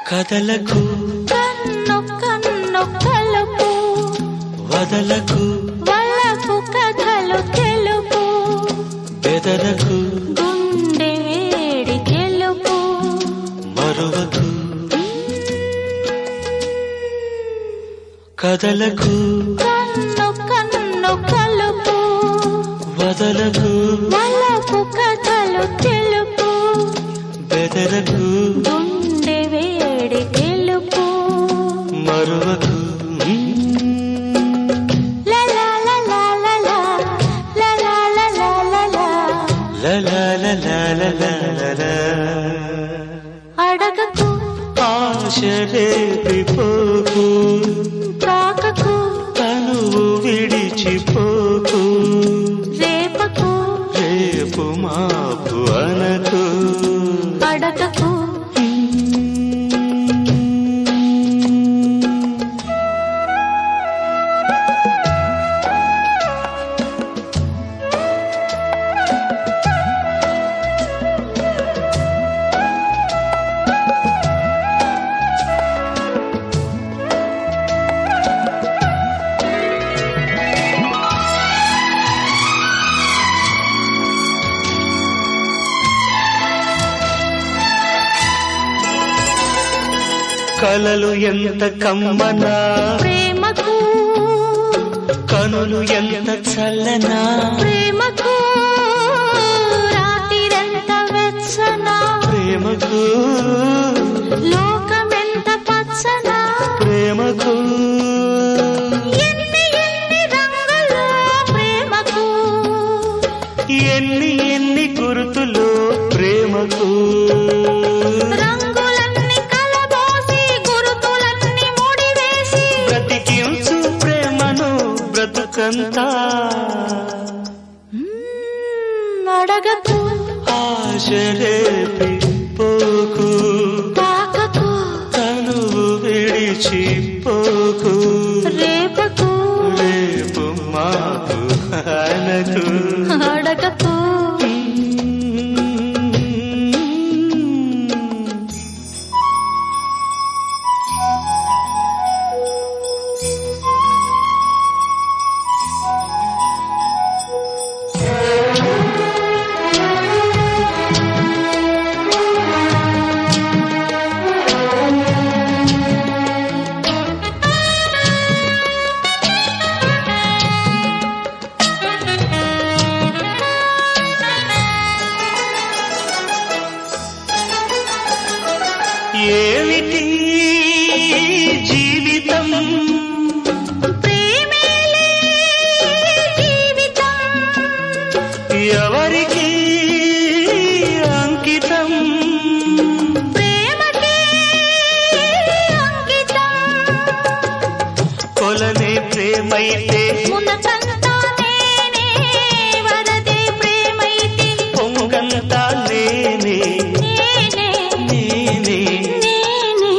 కదలకు కన్ను కన్ను కలుపు వదలకు వలపు కథలు తెలుపు బెదరకు గుండె వేడి తెలుపు మరువకు కదలకు కన్ను కన్ను కలుపు వదలకు వలపు కథలు తెలుపు బెదరకు గుండె వేడి తెలుపు మరువకు లలా లలా లలా లలా లలా లలా లలలలలలలల. అడగకు ఆశ రేపిపోకు తాకకు తనువు విడిచిపోకు రేపకు రేపు మాపు అనకు అడగకు కలలు ఎంత కమ్మనా ప్రేమకు కనులు ఎంత చల్లనా ప్రేమకు రాతిరెంత వెచ్చన ప్రేమకు లోకమెంత పచ్చన ప్రేమకు ఎన్ని ఎన్ని రంగులు ప్రేమకు ఎన్ని ఎన్ని గుర్తులు ప్రేమకు రంగులన్నీ కలబోసి గురుతులన్నీ ముడివేసి బ్రతికించు ప్రేమను బ్రతుకంతా మ్మ్, అడగకు ఆశ రేపి పోకు తాకకు తనువు విడిచిపోకు రేపకు రేపు మాకు అనకు అడగకు ఏమిటి జీవితం ప్రేమేలే జీవితం ఎవరికి అంకితం ప్రేమకే అంకితం కొలనే ప్రేమైతే మునకంతా నేనే వరదే ప్రేమైతే పొంగంతా నేనే నేనే నేనే నేనే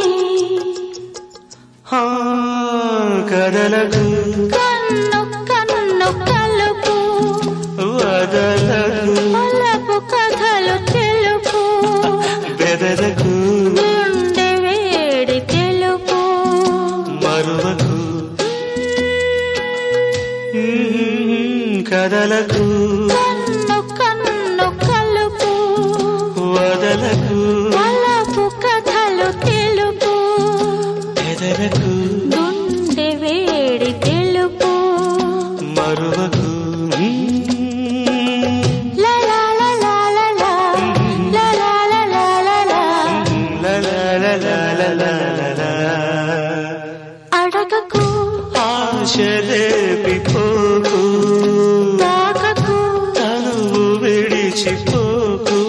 ఆ, కదలకు కన్ను కన్ను కలుపు వదలకు అలపు కథలు తెలుపు బెదరకు గుండె వేడి తెలుపు మరువకు మ్మ్, కదలకు కన్ను కన్ను కలుపు వదలకు అలపు కథలు తెలుపు బెదరకు గుండె వేడి తెలుపు మరువకు లలా లలా లలా లలా లలా లలా లలలలలలలల. అడగకు ఆశ రేపిపోకు తాకకు తనువు విడిచిపోకు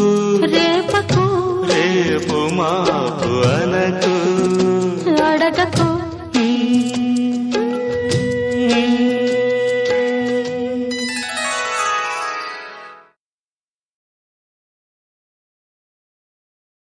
రేపకు రేపు మాపు అనకు అడగకు